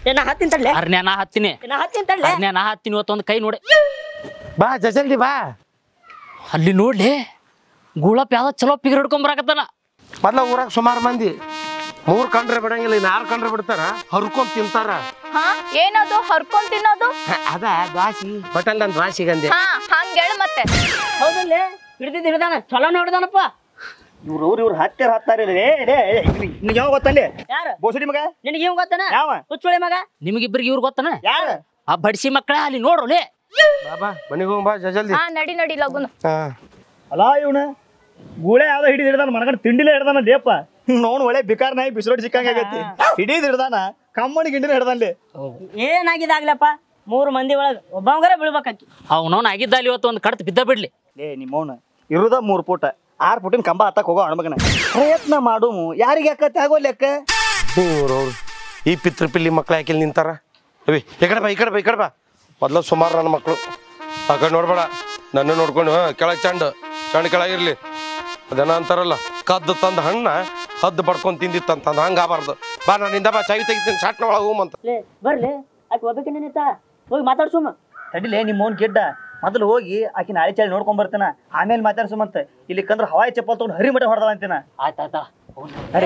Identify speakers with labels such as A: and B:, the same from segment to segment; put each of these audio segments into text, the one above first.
A: ಏನ ಹತ್ತಿನ ತಡ್ಲೆ
B: ಅರ್ನ್ಯಾ ನಾ ಹತ್ತೀನಿ
A: ಏನ ಹತ್ತಿನ ತಡ್ಲೆ
B: ಅರ್ನ್ಯಾ ನಾ ಹತ್ತೀನಿ ಇವತ್ತು ಒಂದು ಕೈ ನೋಡಿ
C: ಬಾ ಜಲ್ದಿ ಬಾ
B: ಅಲ್ಲಿ ನೋಡ್ಲಿ ಗುಳಪ್ ಯಾವ್ದೋ ಚಲೋ ಪಿಗರ್ ಹಿಡ್ಕೊಂಡ್ ಬರಾಕತ್ತಾನ
C: ಮೊದ್ಲ ಊರಾಗ ಸುಮಾರು ಮಂದಿ ಮೂರ್ ಕಂಡ್ರೆ ಬಿಡಂಗಿಲ್ಲ ಇನ್ನು ಆರು ಕಂಡ್ರೆ ಬಿಡ್ತಾರ ಹರ್ಕೊಂಡ್ ತಿಂತಾರ
D: ಹಾ ಏನದು ಹರ್ಕೊಂಡ್ ತಿನ್ನೋದು
C: ಹ, ಅದ ದ್ವಾಸಿ ಹೋಟೆಲ್ ನನ್ ದ್ವಾಸಿಗಂದೆ
D: ಹಾ ಹಂಗ ಹೇಳು ಮತ್ತೆ
A: ಹೌದಲ್ಲೇ ಹಿಡ್ದಿದ್ದು ಹಿಡ್ದಾನ ಚಲೋ ನೋಡ್ದಾನಪ್ಪ
E: ಇವ್ರು ಅವ್ರು ಇವ್ರು ಹತ್ತಿರ ಹತ್ತಾರ ನಿಮ್ಗೆ ಯಾವ ಗೊತ್ತಲ್ಲಿ
A: ಯಾರು
E: ಬೋಸಡಿ ಮಗ
A: ನಿನಗೆ ಇವ್ ಗೊತ್ತನ
E: ಯಾವ
A: ಹುಚ್ಚುಳಿ ಮಗ
B: ನಿಮಗಿಬ್ರಿಗೆ ಇವ್ರು ಗೊತ್ತನ
E: ಯಾರು
B: ಆ ಬಡ್ಸಿ ಮಕ್ಕಳ ಅಲ್ಲಿ ನೋಡ್ರೊಲೆ
C: ಬಾಬಾ ಮನೆಗೆ ಹೋಗ್ ಬಾ ಜಲ್ದಿ
D: ಹಾ ನಡಿ ನಡಿ ಲಗುನು
C: ಹಾ
E: ಅಲ್ಲ ಇವನ ಗೂಳೆ ಯಾವ್ದೋ ಹಿಡಿದು ಹಿಡ್ದಾನ ಮನಗಂಡ ತಿಂಡಿಲೇ ಹಿಡ್ದಾನ ಲೇಪ ನೋನ್ ಒಳ್ಳೆ ಬಿಕಾರ್ ನಾಯಿ ಬಿಸಿರೋಡ್ ಸಿಕ್ಕಂಗ ಆಗೈತಿ ಹಿಡಿದ್ ಹಿಡ್ದಾನ ಕಮ್ಮಣಿ ಗಿಂಡಿನ ಹಿಡ್ದಾನ್ಲಿ
A: ಏನಾಗಿದಾಗ್ಲಪ್ಪ ಮೂರು ಮಂದಿ ಒಳಗ ಒಬ್ಬಂಗರ ಬೀಳ್ಬೇಕಾಕಿ
B: ಅವನವನ್ ಆಗಿದ್ದ ಅಲ್ಲಿ ಇವತ್ತು ಒಂದು ಕಡ್ತ ಬಿದ್ದ ಬಿಡ್ಲಿ
E: ಲೇ ನಿಮ್ಮವನ ಇರುದ ಮೂರ್ ಫುಟ್ ಆರ್ ಫುಟಿನ ಕಂಬ ಹತ್ತಕ್ ಹೋಗೋ ಹಣ್ಮಗನ ಪ್ರಯತ್ನ ಮಾಡು ಯಾರಿಗೆ ಯಾಕತ್ತೆ ಆಗೋ ಲೆಕ್ಕ
C: ಇವ್ರು ಅವ್ರು ಈ ಪಿತೃ ಪಿಲ್ಲಿ ಮಕ್ಳು ಯಾಕೆ ಇಲ್ಲಿ ನಿಂತಾರ ಅವಿ ಈ ಕಡೆ ಬಾ ಈ ಕಡೆ ಬಾ ಈ ಕಡೆ ಬಾ ಮೊದ್ಲು ಸುಮಾರು ನನ್ನ ಮಕ್ಕಳು ಆ ಕಡೆ ನೋಡ್ಬೇಡ ನನ್ನ ನೋಡ್ಕೊಂಡು ಹಾ ಕೆಳಗೆ ಚಂಡ ಚಂಡ ಕೆಳಗಿರ್ಲಿ ಅದೇನ ಅಂತಾರಲ್ಲ ಕದ್ದು ತಂದ ಹಣ್ಣ ಹದ್ದು ಬಡ್ಕೊಂಡ್ ತಿಂದಿತ್ತಂತಂದ ಹಂಗ ಆಗಬಾರ್ದು ಬಾ ನಾನಿಂದ ಬಾ ಚಾವಿ ತೆಗಿತೀನಿ ಶಾಟ್ನ ಒಳಗೆ ಹೋಗಂತ
A: ಲೇ ಬರ್ಲಿ ಆಕೆ ಒಬ್ಬಕ್ಕೆ ನಿಂತ ಹೋಗಿ ಮಾತಾಡ್ಸುಮ್ಮ
E: ತಡಿಲೇ ನಿಮ್ಮವನ್ ಗಿಡ್ಡ ಮೊದಲು ಹೋಗಿ ಆಕಿ ನಾಳೆ ಚಾಳಿ ನೋಡ್ಕೊಂಡ್ ಬರ್ತಾನ ಆಮೇಲೆ ಮಾತಾಡ್ಸುಮಂತ ಇಲ್ಲಿ ಕಂದ್ರ ಹವಾಯಿ ಚಪ್ಪಲ್ ತಗೊಂಡು ಹರಿ ಮಠ ಹೊಡೆದ ಅಂತೀನ
B: ಆಯ್ತಾಯ್ತಾ
E: ಹರಿ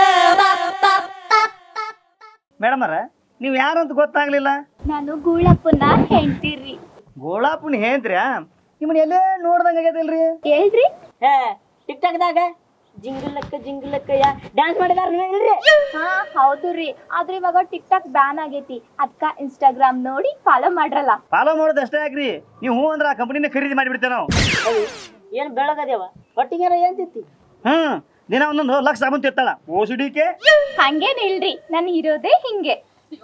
E: ಮೇಡಮ್ ಅರ ನೀವ್ ಯಾರಂತ ಗೊತ್ತಾಗ್ಲಿಲ್ಲ
D: ನಾನು ಗೂಳಪ್ಪನ ಹೆಂಡ್ತೀರಿ
E: ಗೋಳಾಪುನ್ ಹೇಂತ್ರ್ಯಾ ನಿಮ್ಮನ್ನ ಎಲ್ಲೇ ನೋಡ್ದಂಗ ಆಗೈತಿಲ್ರಿ
D: ಹೇಳ್ರಿ
A: ಏ ಟಿಕ್ ಟಾಕ್ದಾಗ ಜಿಂಗಲಕ್ಕ ಜಿಂಗಲಕ್ಕಯ್ಯ ಡ್ಯಾನ್ಸ್ ಮಾಡಿದಾರ ನೀವು ಇಲ್ರಿ
D: ಹಾ ಹೌದು ರೀ ಆದ್ರೆ ಇವಾಗ ಟಿಕ್ ಟಾಕ್ ಬ್ಯಾನ್ ಆಗೈತಿ ಅದ್ಕ ಇನ್ಸ್ಟಾಗ್ರಾಮ್ ನೋಡಿ ಫಾಲೋ ಮಾಡ್ರಲ್ಲ
E: ಫಾಲೋ ಮಾಡೋದು ಅಷ್ಟೇ ಯಾಕ್ರಿ ನೀವು ಹೂ ಅಂದ್ರ ಆ ಕಂಪನಿನ ಖರೀದಿ ಮಾಡಿಬಿಡ್ತೇವೆ ನಾವು
A: ಏನ್ ಬೆಳಗದೇವ ಹೊಟ್ಟಿಗೆರ ಏನ್ ತಿತ್ತಿ
E: ಹ್ಮ್ ದಿನ ಒಂದೊಂದು ಲಕ್ಷ ಸಾಬೂನ್ ತಿತ್ತಾಳ ಓಸಿಡಿಕೆ
D: ಹಂಗೇನ್ ಇಲ್ರಿ ನನ್ ಇರೋದೇ ಹಿಂಗೆ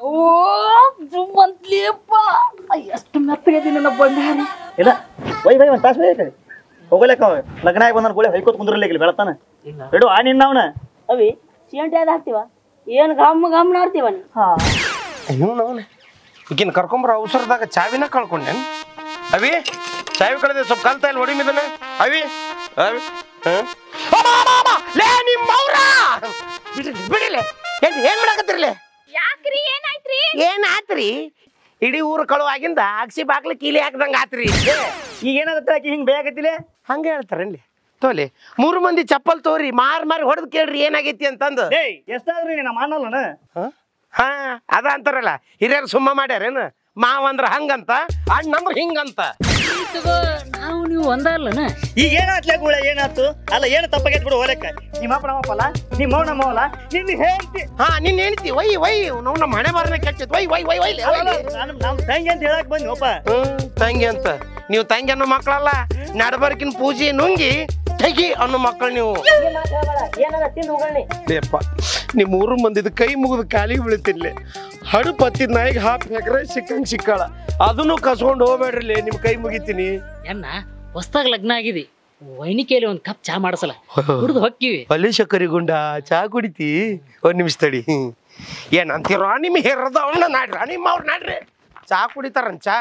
A: ಎಷ್ಟು ಮೆತ್ತಗದಿ ನನ್ನ ಬಂಡಾರಿ
E: ಇಲ್ಲ ವೈ ವೈ ಒಂದ್ ತಾಸು ಬೇಕು ಹೋಗಲೇಕ ಅವ ಲಗ್ನ ಆಗಿ ಬಂದನ್ ಕೂಳೆ ಹೊಯ್ಕೋತ್ ಕುಂದ್ರಲಿಕ್ಕೆ ಬೆಳತಾನ ಬಿಡು ಆ ನಿನ್ನ ಅವನ
A: ಅವಿ ಸಿಂಟಿ ಅದ ಹಾಕ್ತಿವ ಏನ್ ಗಮ್ ಗಮ್ ನೋಡ್ತೀವ ನೀ
C: ಇವನು ಅವನು ಈಗಿನ ಕರ್ಕೊಂಬರ ಅವಸರದಾಗ ಚಾವಿನ ಕಳ್ಕೊಂಡೇನ್ ಅವಿ ಚಾವಿ ಕಳೆದೆ ಸ್ವಲ್ಪ ಕಲ್ತಾ ಇಲ್ಲ ಹೊಡಿಮಿದನ ಅವಿ ಅವಿ ಹ? ಅಮ್ಮ, ಅಮ್ಮ, ಅಮ್ಮ! ಲೇ ನಿಮ್ಮವ್ರ ಬಿಡಿಲಿ ಬಿಡಿಲಿ ಏನ್ ಏನ್ ಮಾಡಕತ್ತಿರ್ಲಿ
D: ಯಾಕ್ರಿ ಏನಾಯ್ತ್ರಿ
C: ಏನ್ ಆತ್ರಿ ಇಡೀ ಊರು ಕಳು ಆಗಿಂದ ಅಗ್ಸಿ ಬಾಗ್ಲ ಕೀಲಿ ಹಾಕ್ದಂಗ ಆತ್ರಿ
E: ಈಗ ಏನಾಗತ್ತೆ ಆಕಿ ಹಿಂಗ್ ಬೇಕತ್ತಿಲೆ
C: ಹಂಗ ಹೇಳ್ತಾರೇನ್ಲಿ ತೋಲಿ ಮೂರು ಮಂದಿ ಚಪ್ಪಲ್ ತೋರಿ ಮಾರ್ ಮಾರಿ ಹೊಡೆದ್ ಕೇಳ್ರಿ ಏನಾಗೈತಿ ಅಂತಂದು
E: ಏಯ್ ಎಷ್ಟಾದ್ರೂ ನಮ್ಮ ಅನ್ನಲ್ಲನ
C: ಹ? ಹಾ ಅದ ಅಂತಾರಲ್ಲ ಹಿರಿಯರು ಸುಮ್ಮ ಮಾಡ್ಯಾರೇನು ಮಾವ ಅಂದ್ರ ಹಂಗಂತ ಅಣ್ಣ ಅಂದ್ರ ಹಿಂಗಂತ
B: ನಾವು ನೀವು ಒಂದಲ್ಲನ
E: ಈಗ ಏನಾತ್ಲೆ ಗೂಳ ಏನಾತು ಅಲ್ಲ ಏನು ತಪ್ಪಾಗೈತ್ ಬಿಡು ಹೋಲಕ್ಕ ನಿಮ್ಮ ಅಪ್ಪ ನಮ್ಮಪ್ಪಲ್ಲ ನಿಮ್ಮ ಅವ್ವ ನಮ್ಮವಲ್ಲ ನಿನ್ನ ಹೇಳ್ತಿ
C: ಹಾ ನಿನ್ ಹೇಳ್ತಿ ವೈ ವೈ ನಾವು ನಮ್ಮ ಹಣೆ ಬಾರನೆ ಕೆಟ್ಟೈತಿ ವೈ ವೈ ವೈ ವೈ ಲೇ, ವೈ ಲೇ.
E: ನಾನು ನಮ್ಮ ತಂಗಿ ಅಂತ ಹೇಳಕ್ ಬಂದಿ ಒಪ್ಪ
C: ಹ್ಮ್ ತಂಗಿ ಅಂತ ನೀವು ತಂಗಿ ಅನ್ನೋ ಮಕ್ಕಳಲ್ಲ ನಡಬರ್ಕಿನ ಪೂಜೆ ನುಂಗಿ ತೆಗಿ ಅನ್ನೋ ಮಕ್ಕಳು ನೀವು
A: ಏನಾರ ತಿಂದು ಹೋಗಲಿ
C: ಲೇಪ್ಪ ನಿಮ್ಮ ಮೂರು ಮಂದಿದ ಕೈ ಮುಗಿದು ಕಾಲಿಗೆ ಬೀಳ್ತಿರ್ಲಿ ಹಡು ಪತ್ತಿದ ನಾಯಿಗೆ ಹಾಪ್ ಎಕರೆ ಸಿಕ್ಕಂಗ್ ಸಿಕ್ಕಾಳ ಅದನ್ನು ಕಸ್ಕೊಂಡು ಹೋಗ್ಬೇಡ್ರಿ ನಿಮ್ ಕೈ ಮುಗಿತೀನಿ
B: ಎನ್ನ ಹೊಸ್ದಾಗ ಲಗ್ನ ಆಗಿದಿ ವೈನಿಕೆಯಲ್ಲಿ ಒಂದು ಕಪ್ ಚಾ ಮಾಡಿಸಲ್ಲ ಕುಡ್ದು ಹೊಕ್ಕಿವಿ
C: ಅಲ್ಲಿ ಶಕ್ಕರಿ ಗುಂಡ ಚಾ ಕುಡಿತಿ ಒಂದ್ ನಿಮಿಷ ತಡಿ ಹ್ಮ್. ಏನ್ ಅಂತೀರೋ ನಿಮ್ ಹೇರದ ಅವನ್ನ ನಾಡ್ರ ನಿಮ್ಮ ಅವ್ರ ನಾಡ್ರಿ ಚಾ ಕುಡಿತಾರನ್ ಚಾ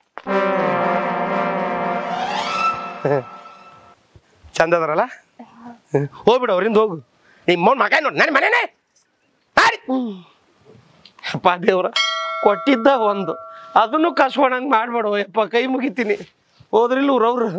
C: ಚಂದ ಅದಾರಲ್ಲ ಹ್ಮ್. ಹೋಗ್ಬಿಡು ಅವ್ರಿಂದ ಹೋಗು ನಿಮ್ಮ ಮಗ ನೋಡಿ ನನ್ನ ಮನೆನೇ ನಾಡಿ. ಅಪ್ಪ ದೇವ್ರ ಕೊಟ್ಟಿದ್ದ ಒಂದು ಅದನ್ನು ಕಸ್ಕೊಂಡಂಗ್ ಮಾಡ್ಬೇಡ ಯಪ್ಪ ಕೈ ಮುಗಿತೀನಿ ಹೋದ್ರಿಲ್ಲ ಊರವ್ರು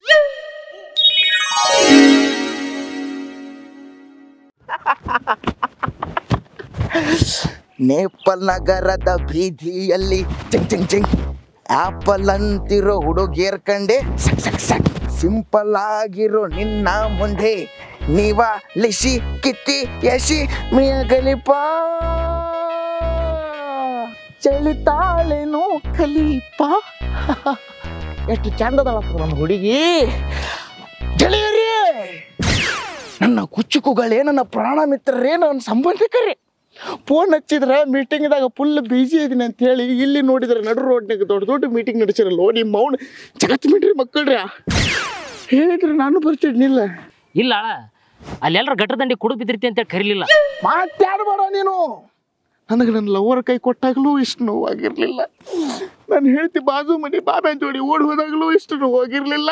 F: ನೇಪಲ್ ನಗರದ ಬೀದಿಯಲ್ಲಿ ಚಿಂಗ್ ಚಿಂಗ್ ಚಿಂಗ್ ಆಪಲ್ ಅಂತಿರೋ ಹುಡುಗಿಯರ್ ಕಂಡೆ ಸಕ್ ಸಕ್ ಸಕ್ ಸಿಂಪಲ್ ಆಗಿರೋ ನಿನ್ನ ಮುಂದೆ ನೀವ ಲಿಸಿ ಕಿತ್ತಿ ಯಶಿ ಮಿಯಗಲಿಪ ಚಳಿತಾಳೆನು ಕಲೀಪ ಎಷ್ಟು ಚಂದದಳಪ್ಪ ನಮ್ಮ ಹುಡುಗಿ ಗೆಳೆಯರೇ ನನ್ನ ಕುಚ್ಚುಕುಗಳೇ ನನ್ನ ಪ್ರಾಣ ಮಿತ್ರರೇ ನನ್ನ ಸಂಬಂಧಿಕರೇ ಫೋನ್ ಹಚ್ಚಿದ್ರೆ ಮೀಟಿಂಗ್ದಾಗ ಫುಲ್ ಬಿಜಿ ಇದೀನಿ ಅಂತ ಹೇಳಿ ಇಲ್ಲಿ ನೋಡಿದ್ರೆ ನಡು ರೋಡ್ನಾಗ ದೊಡ್ಡ ದೊಡ್ಡ ಮೀಟಿಂಗ್ ನಡೆಸಿರಲ್ಲ ನಿಮ್ಮ ಮೌನ ಜಗತ್ ಮಿಡ್ರಿ ಮಕ್ಕಳ್ರಿ ಹೇಳಿದ್ರೆ ನಾನು ಬರ್ತಿದ್ನಿಲ್ಲ
B: ಇಲ್ಲ ಅಲ್ಲೆಲ್ಲರ ಗಟ್ರ ದಂಡಿ ಕುಡಿದು ಬಿದ್ದಿರ್ತಿ ಅಂತೇಳಿ ಕರೀಲಿಲ್ಲ
F: ಮಾತಾಡ್ಬೇಡ ನೀನು ನನಗೆ ನನ್ನ ಲವರ್ ಕೈ ಕೊಟ್ಟಾಗಲೂ ಇಷ್ಟು ನೋವಾಗಿರ್ಲಿಲ್ಲ ನಾನು ಹೇಳ್ತಿ ಬಾಜು ಮನೆ ಬಾಬೆ ಜೋಡಿ ಓಡಿ ಹೋದಾಗಲೂ ಇಷ್ಟು ನೋವಾಗಿರ್ಲಿಲ್ಲ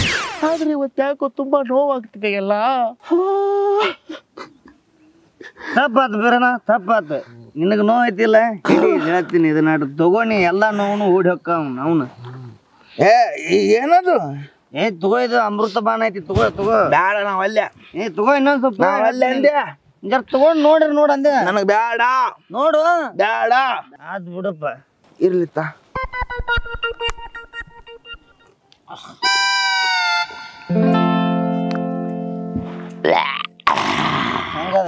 F: ಆದ್ರೆ ಇವತ್ತು ಯಾಕೋ ತುಂಬಾ ನೋವಾಗ್ತಿದೆ ಎಲ್ಲ
E: ತಪ್ಪಾತು ಬೇರೆನ ತಪ್ಪಾತು ನಿನಗೆ ನೋವು ಐತಿಲ್ಲ ಹಿಡಿ ಹೇಳ್ತೀನಿ ಇದನ್ನ ತಗೋನಿ ಎಲ್ಲ ನೋವು ಓಡಿ ಹೊಕ್ಕ ಅವನು
F: ಏ ಈ- ಏನದು
E: ಏ ತಗೋ ಇದು ಅಮೃತ ಬಾಣ ಐತಿ ತಗೋ ತಗೋ
F: ಬ್ಯಾಡ ನಾವ್ ಅಲ್ಲೇ
E: ಏ ತಗೋ ಇನ್ನೊಂದ್ ಸ್ವಲ್ಪ
F: ನಾವ್ ಅಲ್ಲೇ ಅಂದೆ
E: ಜರ ತಗೊಂಡ್ ನೋಡ್ರಿ ನೋಡ್ ಅಂದೆ
F: ನನಗ್ ಬ್ಯಾಡ
E: ನೋಡು
F: ಬ್ಯಾಡ
E: ಆದ್ ಬಿಡಪ್ಪ
F: ಇರ್ಲಿತ್ತ
E: ಹಂಗದ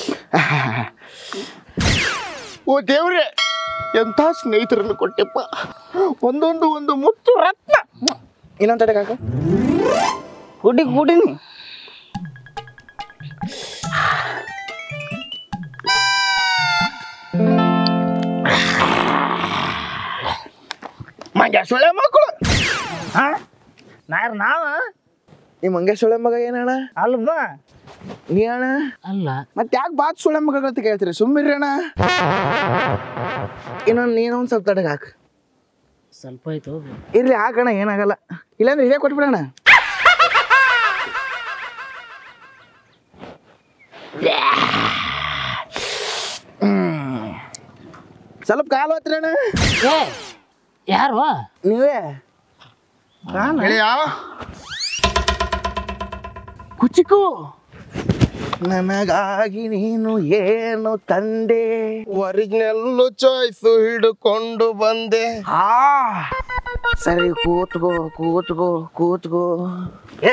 F: ಓ ದೇವ್ರೆ ಎಂಥ ಸ್ನೇಹಿತರನ್ನು ಕೊಟ್ಟೆಪ್ಪ ಒಂದೊಂದು ಒಂದು ಮುತ್ತು ರತ್ನ ಇನ್ನೊಂದ್ ತಡೆ ಕಾಕ
E: ಕುಡಿ ಕುಡಿನಿ
F: ಮಂಗ್ಯ ಸೊಳ್ಳೆ ಮಕ್ಕಳು
E: ಹಾ ನಾರ ನಾವ
F: ಈ ಮಂಗ್ಯ ಸೊಳ್ಳೆ ಮಗ ಏನಣ್ಣ
E: ಅಲ್ವಾ
F: ನೀ ಅಣ್ಣ
B: ಅಲ್ಲ
F: ಮತ್ತೆ ಯಾಕೆ ಬಾತ್ ಸೊಳ್ಳೆ ಮಗ ಅಂತ ಕೇಳ್ತೀರಿ ಸುಮ್ಮಿರಿ ಅಣ್ಣ ಇನ್ನೊಂದು ನೀನೊಂದು ಸ್ವಲ್ಪ ತಡೆಗೆ ಹಾಕು
B: ಸ್ವಲ್ಪ ಆಯ್ತು
F: ಇರ್ಲಿ ಹಾಕಣ ಏನಾಗಲ್ಲ ಇಲ್ಲಾಂದ್ರೆ ಇದೇ ಕೊಟ್ಬಿಡಣ ಹ್ಮ್. ಸ್ವಲ್ಪ ಕಾಲು ಹತ್ರಣ
B: ಏ ಯಾರು
F: ನೀವೇ ಕುಚಿಕು ನನಗಾಗಿ ನೀನು ಏನು ತಂದೆ
C: ಒರಿಜಿನಲ್ ಚಾಯ್ಸ್ ಹಿಡ್ಕೊಂಡು ಬಂದೆ
F: ಆ ಸರಿ ಕೂತ್ಕೋ ಕೂತ್ಕೋ ಕೂತ್ಕೋ ಏ,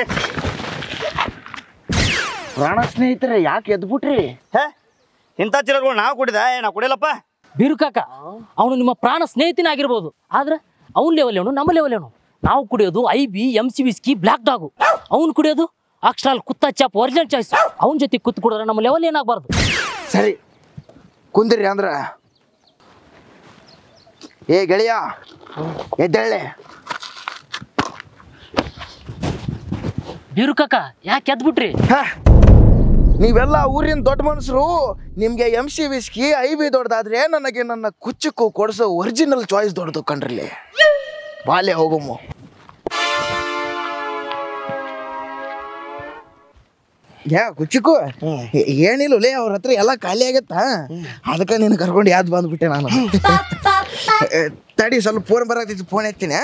F: ಪ್ರಾಣ ಸ್ನೇಹಿತರೆ ಯಾಕೆ ಎದ್ಬಿಟ್ರಿ
E: ಹೇ ಇಂಥ ಚಿಲ್ಲರ್ಗಳು ನಾವು ಕುಡಿದ ಏ ನಾ ಕುಡಿಯಲ್ಲಪ್ಪ
B: ಬೀರು ಕಾಕ ಅವನು ನಿಮ್ಮ ಪ್ರಾಣ ಸ್ನೇಹಿತನೇ ಆಗಿರ್ಬೋದು ಆದ್ರೆ ಅವ್ನ ಲೆವೆಲ್ ಅವನು ನಮ್ಮ ಲೆವೆಲ್ ಅವನು ನಾವು ಕುಡಿಯೋದು I B M C whisky black dog ಅವ್ನು ಕುಡಿಯೋದು ಅಕ್ಷರಾಲ್ ಕುತ್ತ ಚಾಪ್ ಒರಿಜಿನಲ್ ಚಾಯ್ಸ್ ಅವನ ಜೊತೆ ಕುತ್ತು ಕುಡಿದ್ರೆ ನಮ್ಮ ಲೆವೆಲ್ ಏನಾಗಬಾರ್ದು
F: ಸರಿ ಕುಂದ್ರಿ ಅಂದ್ರ ಏ ಗೆಳೆಯ ಎದ್ದೇಳೆ
B: ಬೀರು ಕಾಕ ಯಾಕೆ ಎದ್ಬಿಟ್ರಿ
F: ಹ, ನೀವೆಲ್ಲ ಊರಿನ ದೊಡ್ಡ ಮನುಷ್ಯರು ನಿಮ್ಗೆ M C whisky I B ದೊಡ್ಡದಾದ್ರೆ ನನಗೆ ನನ್ನ ಕುಚ್ಚಕ್ಕೂ ಕೊಡಿಸೋ ಒರಿಜಿನಲ್ ಚಾಯ್ಸ್ ದೊಡ್ಡದು ಕಣ್ರಲ್ಲಿ ಬಾಲ್ಯ ಹೋಗಮ್ಮ ಯಾ ಕುಚ್ಚಕ್ಕೂ ಏ- ಏನಿಲ್ಲ ಲೇ ಅವ್ರ ಹತ್ರ ಎಲ್ಲ ಖಾಲಿ ಆಗತ್ತ ಅದಕ್ಕೆ ನೀನು ಕರ್ಕೊಂಡು ಯಾವ್ದು ಬಂದ್ಬಿಟ್ಟೆ ನಾನು ಏ, ತಡಿ ಸ್ವಲ್ಪ ಫೋನ್ ಬರತ್ತಿತ್ತು ಫೋನ್ ಎತ್ತೀನಿ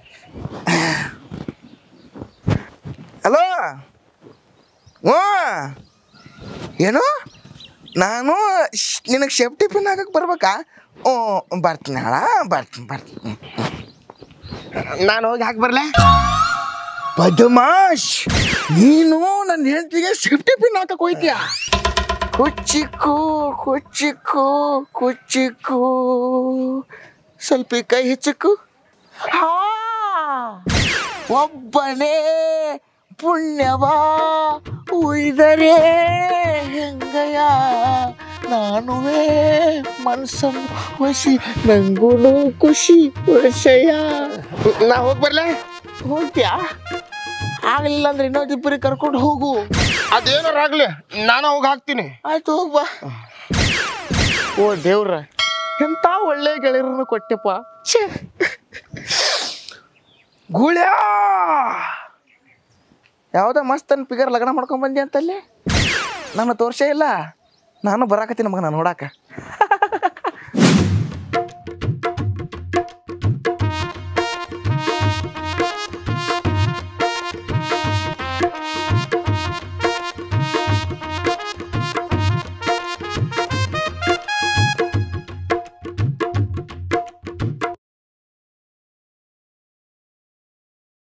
F: ಹಲೋ ಹ್ಞೂ ಏನು ನಾನು ನಿನಗೆ ಸೇಫ್ಟಿ ಪಿನ್ ಹಾಕಕ್ಕೆ ಬರ್ಬೇಕಾ ಹ್ಞೂ ಬರ್ತೀನಿ ಅಣ್ಣ ಬರ್ತೀನಿ ಬರ್ತೀನಿ ಹ್ಮ್, ಹ್ಮ್. ನಾನು ಹೋಗಿ ಹಾಕಿ ಬರಲೇ ಬದಮಾಶ್ ನೀನು ನನ್ನ ಹೆಂಡತಿಗೆ ಸೇಫ್ಟಿ ಪಿನ್ ಹಾಕಕ್ಕೆ ಹೋಯ್ತೀಯ ಕುಚ್ಚಿಕ್ಕು ಕುಚ್ಚಿಕ್ಕು ಕುಚ್ಚಿಕ್ಕು ಸ್ವಲ್ಪ ಈ ಕೈ ಹೆಚ್ಚಕ್ಕು ಹಾ ಒಬ್ಬನೇ ಪುಣ್ಯವಾ ಉಳಿದರೆ ಹೆಂಗಯ್ಯ ನಾನುವೇ ಮನ್ಸನ್ನು ಹೊಸಿ ನಂಗೂ ಖುಷಿ ವರ್ಷಯ್ಯ ನಾ ಹೋಗಿ ಬರ್ಲೆ ಹೋಗ್ತೀಯಾ ಆಗಲಿಲ್ಲ ಅಂದ್ರೆ ಇನ್ನೊಂದಿಬ್ಬರಿಗೆ ಕರ್ಕೊಂಡು ಹೋಗು
C: ಅದೇನಾರ ಆಗ್ಲಿ ನಾನು ಹೋಗಿ ಹಾಕ್ತೀನಿ
F: ಆಯ್ತು ಹೋಗ್ ಬಾ ಓ ದೇವ್ರ ಎಂತ ಒಳ್ಳೆ ಗೆಳೆಯರನ್ನು ಕೊಟ್ಟೆಪ್ಪ ಛೇ ಗುಳ್ಯಾ ಯಾವುದೋ ಮಸ್ತನ್ ಪಿಗರ್ ಲಗ್ನ ಮಾಡ್ಕೊಂಡ್ ಬಂದಿ ಅಂತಲ್ಲಿ ನನ್ನ ತೋರ್ಸೇ ಇಲ್ಲ ನಾನು ಬರಾಕತ್ತೀನಿ ಮಗ ನಾನು ನೋಡಾಕ